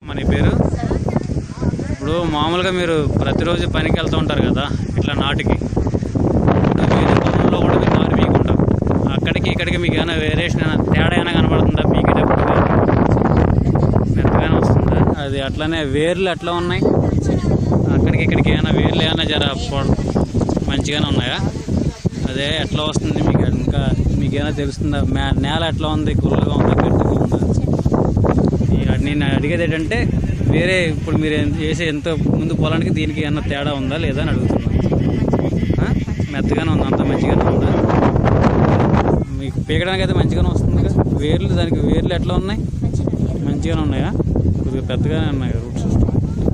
మన పేరు ఇప్పుడు మామూలుగా మీరు ప్రతిరోజు పనికి వెళ్తూ ఉంటారు కదా ఇట్లా నాటికి ఇప్పుడు వేరే పొలంలో కూడా మీరు నారు పీకుండా అక్కడికి ఇక్కడికి మీకు ఏమైనా వేరియేషన్ ఏమైనా తేడా ఏమైనా కనబడుతుందా పీకేటప్పుడు మెత్తగానే వస్తుందా అది అట్లానే వేర్లు ఎట్లా ఉన్నాయి అక్కడికి ఇక్కడికి ఏమైనా వేర్లు ఏమైనా జర పొడ- మంచిగానే ఉన్నాయా అదే ఎట్లా వస్తుంది మీకు ఇంకా మీకు ఏమైనా తెలుస్తుందా మే- నేల ఎట్లా ఉంది గుల్లగా ఉందా గట్టిగా ఉందా ఈ- నేను అడిగేది ఏంటంటే వేరే ఇప్పుడు మీరు ఏం- చేసే ఎంత ముందు పొలానికి దీనికి ఏమన్నా తేడా ఉందా లేదా అని అడుగుతున్నా ఆ? మెత్తగానే ఉంది అంత మంచిగానే ఉందా మీకు పీకడానికి అయితే మంచిగానే వస్తుంది కదా వేర్లు దానికి వేర్లు ఎట్లా ఉన్నాయి మంచిగానే ఉన్నాయా కొద్దిగా పెద్దగానే ఉన్నాయి రూట్ సిస్టమ్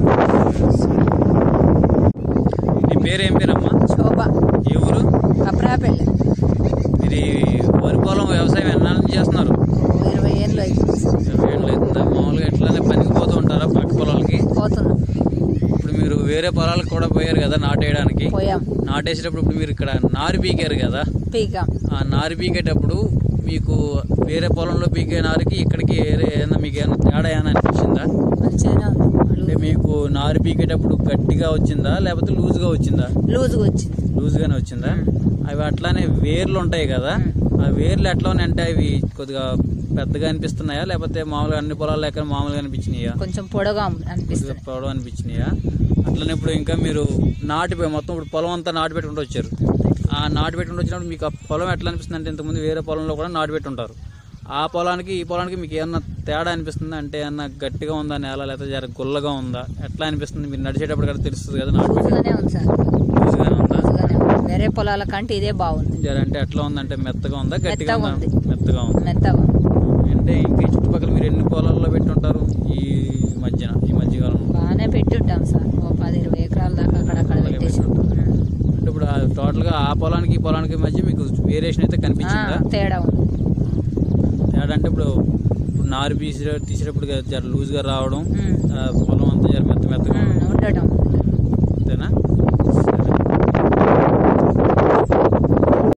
నీ పేరు ఏం పేరమ్మా శోభ ఏ ఊరు అప్రాపల్లి మీరు ఈ వరి పొలం వ్యవసాయం ఎన్నాళ్ళ నుంచి చేస్తున్నారు ఇరవై ఏళ్ళు అవుతుంది ఇరవై ఏళ్ళు అవుతుందా మామూలుగా ఎట్లానే పనికి పోతూ ఉంటారా పక్క పొలాలకి పోతున్నాం ఇప్పుడు మీరు వేరే పొలాలకు కూడా పోయారు కదా నాటేయడానికి పోయాం నాటేసేటప్పుడు ఇప్పుడు మీరు ఇక్కడ నారు పీకారు కదా పీకాం ఆ నారు పీకేటప్పుడు మీకు వేరే పొలంలో పీకే నారుకి ఇక్కడికి వేరే ఏమైనా మీకు ఏమైనా తేడా ఏమైనా అనిపించిందా మంచిగానే అంటే ఉంది మీకు నారు పీకేటప్పుడు గట్టిగా వచ్చిందా లేకపోతే లూజ్గా వచ్చిందా లూజుగా వచ్చింది లూజ్గానే వచ్చిందా అవి అట్లానే వేర్లు ఉంటాయి కదా ఆ వేర్లు ఎట్లా ఉన్నాయి అంటే అవి కొద్దిగా పెద్దగా అనిపిస్తున్నాయా లేకపోతే మామూలుగా అన్ని పొలాలు లెక్క మామూలుగా అనిపించినాయా కొంచెం పొడగా కొద్దిగా అనిపిస్తుంది పొడవు అనిపించినాయా అట్లనే ఇప్పుడు ఇంకా మీరు నాటిపోయి మొత్తం ఇప్పుడు పొలం అంతా నాటు పెట్టుకుంటూ వచ్చారు ఆ నాటు పెట్టుకుంటూ వచ్చినప్పుడు మీకు ఆ పొలం ఎట్లా అనిపిస్తుంది అంటే ఇంతకుముందు వేరే పొలంలో కూడా నాటు పెట్టి ఉంటారు ఆ పొలానికి ఈ పొలానికి మీకు ఏమన్నా తేడా అనిపిస్తుంది అంటే ఏమన్నా గట్టిగా ఉందా నేల లేకపోతే జర గుల్లగా ఉందా ఎట్లా అనిపిస్తుంది మీరు నడిచేటప్పుడు కదా తెలుస్తుంది కదా నాటు పెట్టి లూజుగానే ఉంది సార్ లూజ్గానే ఉందా లూజుగానే ఉంది వేరే పొలాల కంటే ఇదే బాగుంది జర అంటే ఎట్లా ఉందంటే మెత్తగా ఉందా గట్టిగా మెత్తగా ఉందా ఉంది. మెత్తగా ఉంది మెత్తగా ఉంది. అంటే ఇంకా ఈ చుట్టుపక్కల మీరు ఎన్ని పొలాల్లో పెట్టి ఉంటారు ఈ మధ్యన ఈ మధ్యకాలంలో బాగానే పెట్టి ఉంటాం సార్ ఓ పది ఇరవై ఎకరాల దాకా అక్కడక్కడ అలాగే పెట్టేసి పెట్టి అంటే ఇప్పుడు ఆ టోటల్ గా ఆ పొలానికి ఈ పొలానికి మధ్య మీకు వేరియేషన్ అయితే ఆ, కనిపించిందా తేడా ఉంది తేడా అంటే ఇప్పుడు ఇప్పుడు నారు తీసే తీసేటప్పుడు జర లూజ్ గా రావడం ఉమ్. ఆ పొలం అంతా జర మెత్త మెత్తగా ఉమ్, ఉండటం అంతేనా